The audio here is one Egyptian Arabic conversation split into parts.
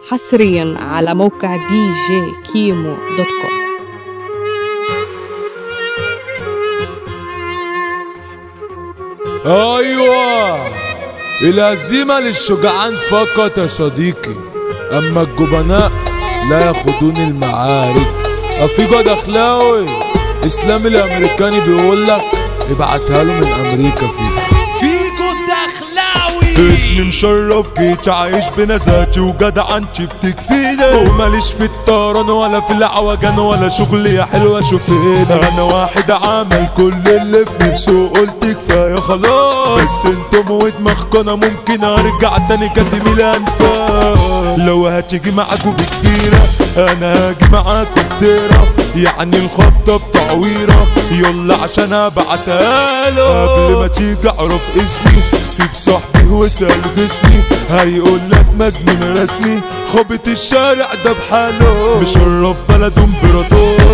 حصريا على موقع دي جي كيمو دوت كوم ايوه الهزيمة للشجعان فقط يا صديقي اما الجبناء لا ياخدون المعارك افيجو دخلاوي اسلام الامريكاني بيقول لك ابعتها له من امريكا فيه فيكو الدخلاوي اسمي مشرف جيت عايش بنزاتي وجدعنتي بتكفيني وماليش في الطيران ولا في العوجان ولا شغل يا حلوة شوفيني انا واحد عمل كل اللي في نفسه قلت كفاية خلاص بس انتم ودماغكم انا ممكن ارجع تاني كاتم الانفاس لو هتيجي معاكوا بكبيرة انا هاجي معاكوا بديرة يعني الخبطة بتعويرة يلا عشان ابعتها له قبل ما تيجي اعرف اسمي سيب صاحبي واسأل جسمي هيقول لك مجنون رسمي خابط الشارع ده بحاله مشرف بلد امبراطور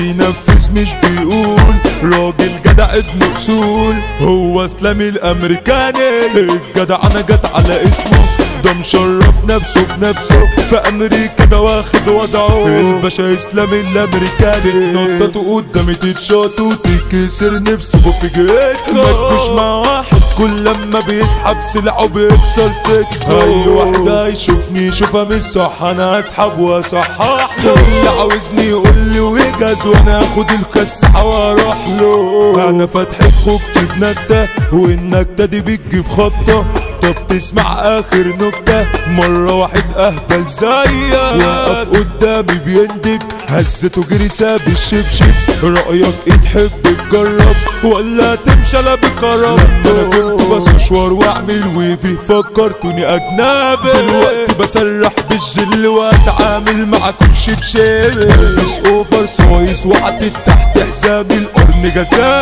بينفذ مش بيقول راجل جدع ابن اصول هو اسلامي الامريكاني الجدع انا جت على اسمه ده مشرف نفسه بنفسه في امريكا ده واخد وضعه الباشا اسلامي الامريكاني نطته قدامي تتشاط وتتكسر نفسه بفجأته ما تجوش مع واحد كل لما بيسحب سلعه بيكسر سكته اي واحد هيشوفني يشوفها مش صح انا اسحب واصحح له اللي عاوزني يقول لي ويجهز وانا اخد الكسحه واروح له انا فاتح خوجتي بنكته والنكته دي بتجيب خبطه طب تسمع اخر نكتة مرة واحد اهبل زيك وقف قدامي بيندب هزته جري ساب الشبشب رأيك ايه تحب تجرب ولا تمشي انا بكرم انا كنت بس مشوار واعمل ويفي فكرتوني اجنبي دلوقتي بسرح بالجل واتعامل معاكم شبشب بس اوفر سايز وعدت تحت حسابي القرن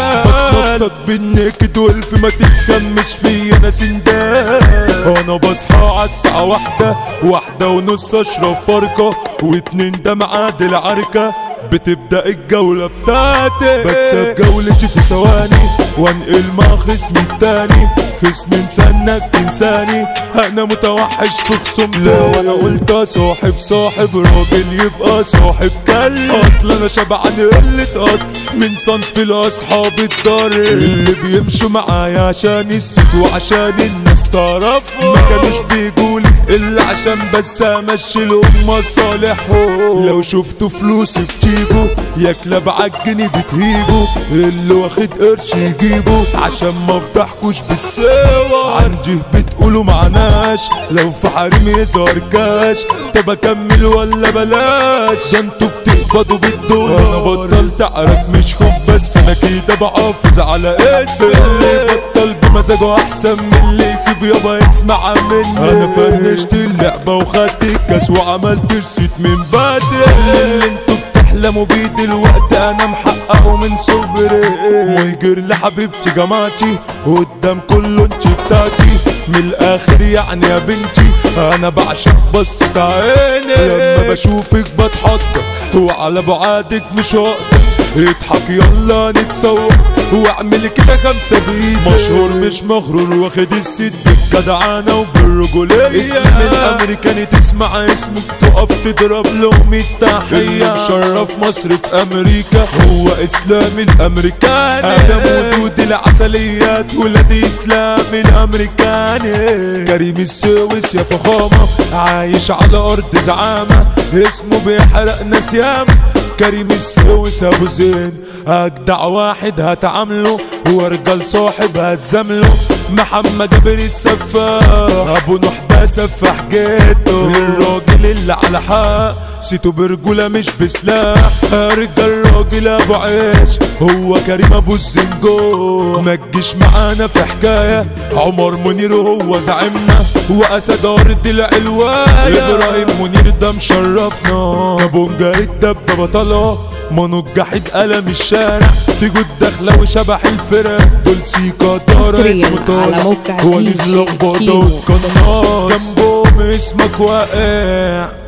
جزاء بتنطط بالنكد والف ما تهتمش فيا انا سندان انا بصحى على الساعة واحدة واحدة ونص اشرب فرقة واتنين ده ميعاد العركة بتبدأ الجولة بتاعتي بكسب جولتي في ثواني وانقل مع خصمي التاني خصم انسانك تنساني انا متوحش في خصومتي وانا قلت صاحب صاحب راجل يبقى صاحب كلب اصل انا شبعان قلة اصل من صنف الاصحاب الضر اللي بيمشوا معايا عشان يسكتوا وعشان الناس تعرف ما كانوش بيجولي الا عشان بس امشي لهم مصالحهم لو شفتوا فلوسي بتيجوا يا كلاب عالجني بتهيجوا اللي واخد قرش يجيبه عشان ما افضحكوش بالسوا عندي بتقولوا معناش لو في حريم يظهر كاش طب اكمل ولا بلاش ده انتوا بتقبضوا بالدولار انا بطلت اعرف مش خوف بس انا كده بحافظ على اسمي اللي بطل بمزاجه احسن من اللي يكتب يابا يسمع مني انا فنشت اللعبه وخدت الكاس وعملت السيت من بدري اللي انتوا بتحلموا بيه دلوقتي انا محققه من صبري مهجر لحبيبتي جماعتي قدام كله انت بتاعتي من الاخر يعني يا بنتي انا بعشق بصة عيني لما بشوفك بتحضر وعلى بعادك مش هقدر اضحك يلا نتسوق واعمل كده خمسة بيدي مشهور مش مغرور واخد الست بالجدعانة وبالرجولية اسم الامريكاني تسمع اسمك تقف تضرب له 100 تحية مشرف مصر في امريكا هو اسلام الامريكاني ادم ودود العسليات ولاد اسلام الامريكاني كريم السويس يا فخامة عايش على ارض زعامة اسمه بيحرق ناس ياما كريم السويس ابو زين اجدع واحد هتعامله ورجال صاحب هتزامله محمد ابن السفاح ابو نوح ده سفاح جيته الراجل اللي على حق سيتو برجولة مش بسلاح رجال راجل ابو عيش هو كريم ابو الزنجو ما تجيش معانا في حكاية عمر منير هو زعيمنا واسد ارض العلواية ابراهيم منير ده مشرفنا كابونجا الدبة بطلة منو جحد قلم الشارع في جود داخلة وشبح الفرق دول سيكا دار حصرياً اسمه طارق على موقع وليد DJ لخبطة كيمو. والقناص جنبهم اسمك واقع